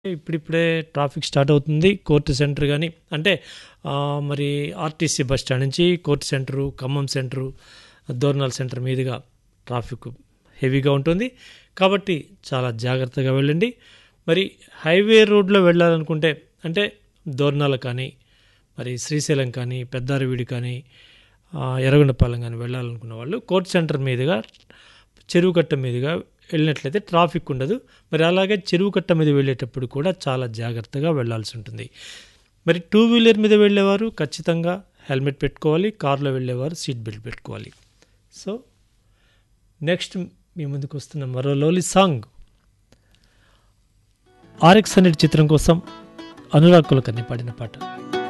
ఇప్పుడిప్పుడే traffic start అవుతుంది court centre కానీ అంటే ఆ, మరి ఆర్టీసీ బస్ స్టాండ్ నుంచి court centre Khammam centre Dornal centre మీదుగా ట్రాఫిక్ హెవీగా ఉంటుంది కాబట్టి చాలా జాగ్రత్తగా వెళ్ళండి మరి హైవే రోడ్లో వెళ్ళాలనుకుంటే అంటే దోర్నాల కానీ మరి శ్రీశైలం కానీ పెద్దారవీడి కానీ ఆ, ఎర్రగొండపాలెం కానీ వెళ్ళాలనుకున్న వాళ్ళు కోర్టు సెంటర్ మీదుగా చెరువు కట్ట మీదుగా వెళ్ళినట్లయితే ట్రాఫిక్ ఉండదు మరి అలాగే చెరువు కట్ట మీద వెళ్ళేటప్పుడు కూడా చాలా జాగ్రత్తగా వెళ్ళాల్సి ఉంటుంది మరి టూ వీలర్ మీద వెళ్ళేవారు ఖచ్చితంగా హెల్మెట్ పెట్టుకోవాలి కార్లో వెళ్ళేవారు సీట్ బెల్ట్ పెట్టుకోవాలి సో నెక్స్ట్ మీ ముందుకు వస్తున్న మరో లోలి సాంగ్ ఆర్ఎక్స్ హండ్రెడ్ చిత్రం కోసం అనురాగ్ కులకర్ణి పాడిన పాట